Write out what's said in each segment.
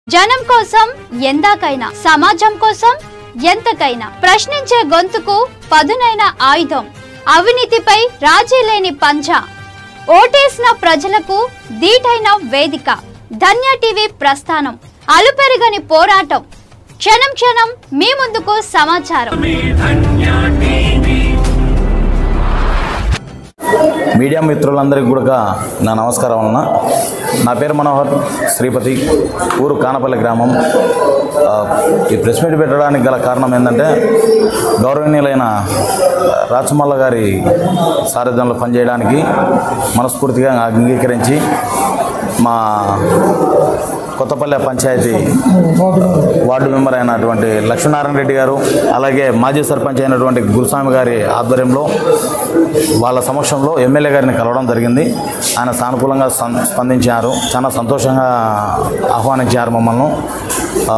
జనం కోసం ఎందాకైనా సమాజం కోసం ఎంతకైనా ప్రశ్నించే గొంతుకు పదునైన ఆయుధం అవినీతిపై రాజీ లేని పంచ ఓటేసిన ప్రజలకు దీటైన వేదిక ధన్య టీవీ ప్రస్థానం అలుపెరగని పోరాటం క్షణం క్షణం మీ ముందుకు సమాచారం మీడియా మిత్రులందరికీ కూడా నా నమస్కారం అన్న నా పేరు మనోహర్ శ్రీపతి ఊరు కానపల్లి గ్రామం ఆ, ఈ ప్రెస్ మీట్ పెట్టడానికి గల కారణం ఏంటంటే గౌరవనీయులైన రాచమల్ల గారి సారథ్యంలో పనిచేయడానికి మనస్ఫూర్తిగా అంగీకరించి మా కొత్తపల్లె పంచాయతీ వార్డు మెంబర్ అయినటువంటి లక్ష్మీనారాయణ రెడ్డి గారు అలాగే మాజీ సర్పంచ్ అయినటువంటి గురుస్వామి గారి ఆధ్వర్యంలో వాళ్ళ సమక్షంలో ఎమ్మెల్యే గారిని కలవడం జరిగింది ఆయన సానుకూలంగా సం- స్పందించారు చాలా సంతోషంగా ఆహ్వానించారు మమ్మల్ని ఆ,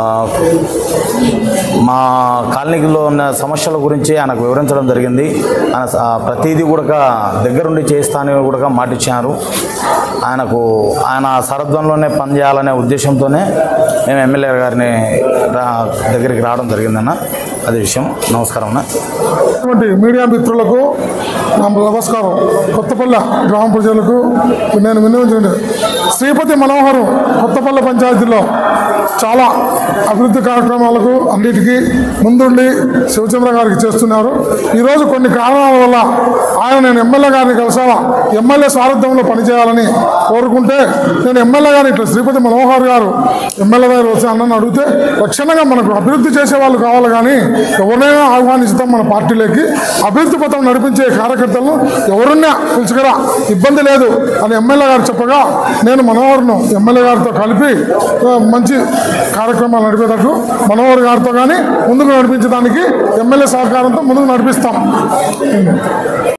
మా కాలనీలో ఉన్న సమస్యల గురించి ఆయనకు వివరించడం జరిగింది ఆయన స- ఆ, ప్రతిదీ కూడా దగ్గరుండి చేస్తానని కూడా మాటిచ్చారు ఆయనకు ఆయన సారథ్యంలోనే పనిచేయాలనే ఉద్దేశంతోనే మేము ఎమ్మెల్యే గారిని రా దగ్గరికి రావడం జరిగిందన్న అది విషయం నమస్కారం అన్న అటువంటి మీడియా మిత్రులకు నా నమస్కారం కొత్తపల్లె గ్రామ ప్రజలకు నేను వినియోగించండి శ్రీపతి మనోహరం కొత్తపల్లె పంచాయతీలో చాలా అభివృద్ధి కార్యక్రమాలకు అన్నిటికీ ముందుండి శివచంద్ర గారికి చేస్తున్నారు ఈరోజు కొన్ని కారణాల వల్ల ఆయన నేను ఎమ్మెల్యే గారిని కలిసావా ఎమ్మెల్యే సారథ్యంలో పనిచేయాలని కోరుకుంటే నేను ఎమ్మెల్యే గారిని ఇట్లా శ్రీపతి మనోహర్ గారు ఎమ్మెల్యే గారు వచ్చి అన్నను అడిగితే లక్షణంగా మనకు అభివృద్ధి చేసే వాళ్ళు కావాలి కానీ ఎవరినైనా ఆహ్వానిస్తాం మన పార్టీలోకి అభివృద్ధి పథం నడిపించే కార్యకర్తలను ఎవరున్నా పిలుచుకురా ఇబ్బంది లేదు అని ఎమ్మెల్యే గారు చెప్పగా నేను మనోహర్ను ఎమ్మెల్యే గారితో కలిపి ఆ, మంచి కార్యక్రమాలు నడిపేటట్టు మనోహర్ గారితో కానీ ముందుకు నడిపించడానికి ఎమ్మెల్యే సహకారంతో ముందుకు నడిపిస్తాం